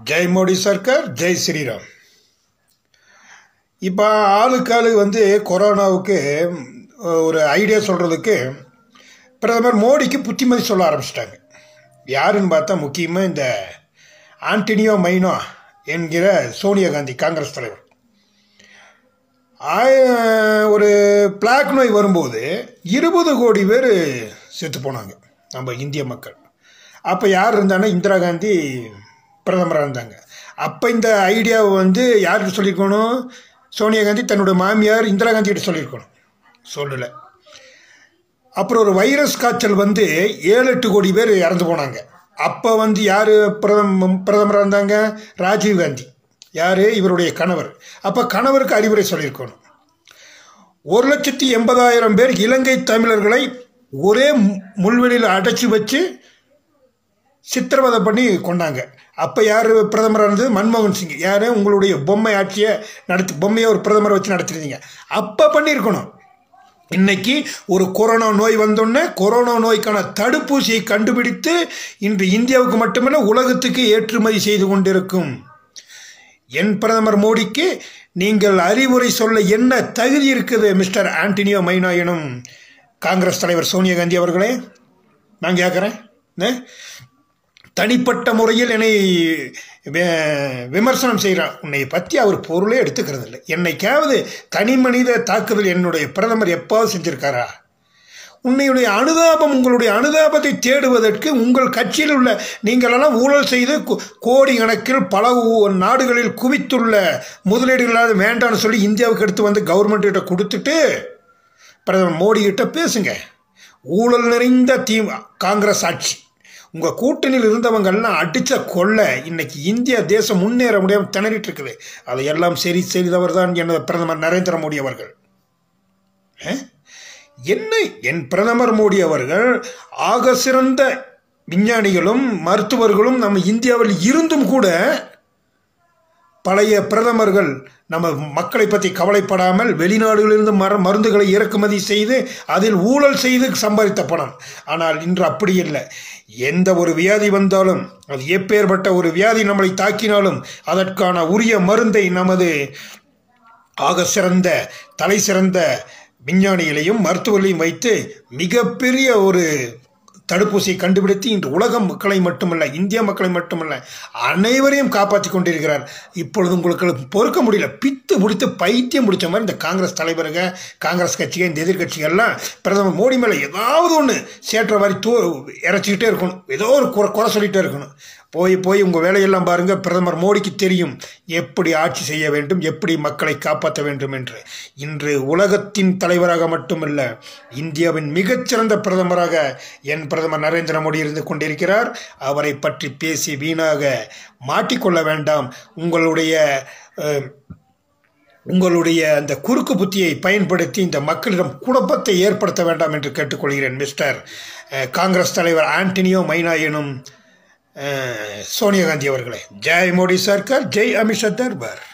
ஜெய் மோடி சர்க்கார் ஜெய் ஸ்ரீராம் இப்போ ஆளுக்கு ஆளு வந்து கொரோனாவுக்கு ஒரு ஐடியா சொல்கிறதுக்கு பிரதமர் மோடிக்கு புத்திமதி சொல்ல ஆரம்பிச்சிட்டாங்க யாருன்னு பார்த்தா முக்கியமாக இந்த ஆண்டனியோ மைனோ என்கிற சோனியா காந்தி காங்கிரஸ் தலைவர் ஆய- ஒரு பிளாக் நோய் வரும்போது இருபது கோடி பேர் செத்து போனாங்க நம்ம இந்திய மக்கள் அப்போ யார் இருந்தாங்கன்னா இந்திரா காந்தி பிரதமராக இருந்தாங்க அப்போ இந்த ஐடியாவை வந்து யாருக்கு சொல்லியிருக்கணும் சோனியா காந்தி தன்னோட மாமியார் இந்திரா காந்தி கிட்ட சொல்லியிருக்கணும் சொல்லலை அப்புறம் ஒரு வைரஸ் காய்ச்சல் வந்து ஏழு எட்டு கோடி பேர் இறந்து போனாங்க அப்போ வந்து யார் பிரதம பிரதமராக இருந்தாங்க ராஜீவ் காந்தி யார் இவருடைய கணவர் அப்போ கணவருக்கு அறிவுரை சொல்லியிருக்கணும் ஒரு லட்சத்தி எண்பதாயிரம் பேர் இலங்கை தமிழர்களை ஒரே மு- முள்வெளியில் அடைச்சி வச்சு சித்திரவதை பண்ணி கொண்டாங்க அப்போ யார் பிரதமராக இருந்தது மன்மோகன் சிங் யார் உங்களுடைய பொம்மை ஆட்சியை நடத்தி பொம்மையை ஒரு பிரதமரை வச்சு நடத்திருந்தீங்க அப்போ பண்ணியிருக்கணும் இன்னைக்கு ஒரு கொரோனா நோய் வந்தோடனே கொரோனா நோய்க்கான தடுப்பூசியை கண்டுபிடித்து இன்று இந்தியாவுக்கு மட்டுமல்ல உலகத்துக்கு ஏற்றுமதி செய்து கொண்டிருக்கும் என் பிரதமர் மோடிக்கு நீங்கள் அறிவுரை சொல்ல என்ன தகுதி இருக்குது மிஸ்டர் ஆண்டனியோ மைனா எனும் காங்கிரஸ் தலைவர் சோனியா காந்தி அவர்களே நான் கேட்குறேன் தனிப்பட்ட முறையில் என்னை வி- விமர்சனம் செய்கிறான் உன்னை பற்றி அவர் பொருளே எடுத்துக்கிறது இல்லை என்னைக்காவது தனி மனித தாக்குதல் என்னுடைய பிரதமர் எப்பாவது செஞ்சிருக்காரா உன்னையுடைய அனுதாபம் உங்களுடைய அனுதாபத்தை தேடுவதற்கு உங்கள் கட்சியில் உள்ள நீங்களெல்லாம் ஊழல் செய்து கோ- கோடி கணக்கில் பல ஊ- நாடுகளில் குவித்துள்ள முதலீடுகளாவது வேண்டாம்னு சொல்லி இந்தியாவுக்கு எடுத்து வந்து கவர்மெண்ட் கிட்ட கொடுத்துட்டு பிரதமர் மோடி கிட்ட பேசுங்க ஊழல் நிறைந்த தீ காங்கிரஸ் ஆட்சி உங்கள் கூட்டணியில் இருந்தவங்கெல்லாம் அடித்த கொள்ளை இன்னைக்கு இந்திய தேசம் முன்னேற முடியாமல் திணறிட்டு இருக்குது அதையெல்லாம் சரி செய்தவர் தான் எனது பிரதமர் நரேந்திர மோடி அவர்கள் அஹ்? என்ன என் பிரதமர் மோடி அவர்கள் ஆக சிறந்த விஞ்ஞானிகளும் மருத்துவர்களும் நம்ம இந்தியாவில் இருந்தும் கூட பழைய பிரதமர்கள் நம்ம மக்களை பற்றி கவலைப்படாமல் வெளிநாடுகளிலிருந்து மர மருந்துகளை இறக்குமதி செய்து அதில் ஊழல் செய்து சம்பாதித்த பணம் ஆனால் இன்று அப்படி இல்லை எந்த ஒரு வியாதி வந்தாலும் அது எப்பேற்பட்ட ஒரு வியாதி நம்மளை தாக்கினாலும் அதற்கான உரிய மருந்தை நமது ஆக சிறந்த தலை சிறந்த விஞ்ஞானிகளையும் மருத்துவர்களையும் வைத்து மிகப்பெரிய ஒரு தடுப்பூசியை கண்டுபிடித்து இன்று உலக மக்களை மட்டுமல்ல இந்திய மக்களை மட்டுமல்ல அனைவரையும் காப்பாற்றி கொண்டிருக்கிறார் இப்பொழுது உங்களுக்கு பொறுக்க முடியல பித்து பிடித்து பைத்தியம் பிடிச்ச மாதிரி இந்த காங்கிரஸ் தலைவருங்க காங்கிரஸ் கட்சிகள் இந்த எதிர்கட்சிகள்லாம் பிரதமர் மோடி மேலே ஏதாவது ஒன்று சேற்ற மாதிரி தூ இறச்சிக்கிட்டே இருக்கணும் ஏதோ ஒரு குறை குறை சொல்லிகிட்டே இருக்கணும் போய் போய் உங்கள் வேலையெல்லாம் பாருங்கள் பிரதமர் மோடிக்கு தெரியும் எப்படி ஆட்சி செய்ய வேண்டும் எப்படி மக்களை காப்பாற்ற வேண்டும் என்று இன்று உலகத்தின் தலைவராக மட்டுமல்ல இந்தியாவின் மிகச்சிறந்த பிரதமராக என் பிரதமர் நரேந்திர மோடி இருந்து கொண்டிருக்கிறார் அவரை பற்றி பேசி வீணாக மாட்டிக்கொள்ள வேண்டாம் உங்களுடைய அஹ், உங்களுடைய அந்த குறுக்கு புத்தியை பயன்படுத்தி இந்த மக்களிடம் குழப்பத்தை ஏற்படுத்த வேண்டாம் என்று கேட்டுக்கொள்கிறேன் மிஸ்டர் அஹ், காங்கிரஸ் தலைவர் ஆண்டனியோ மைனா எனும் அஹ், சோனியா காந்தி அவர்களே ஜெய் மோடி சர்க்கார் ஜெய் அமித்ஷா தர்பார்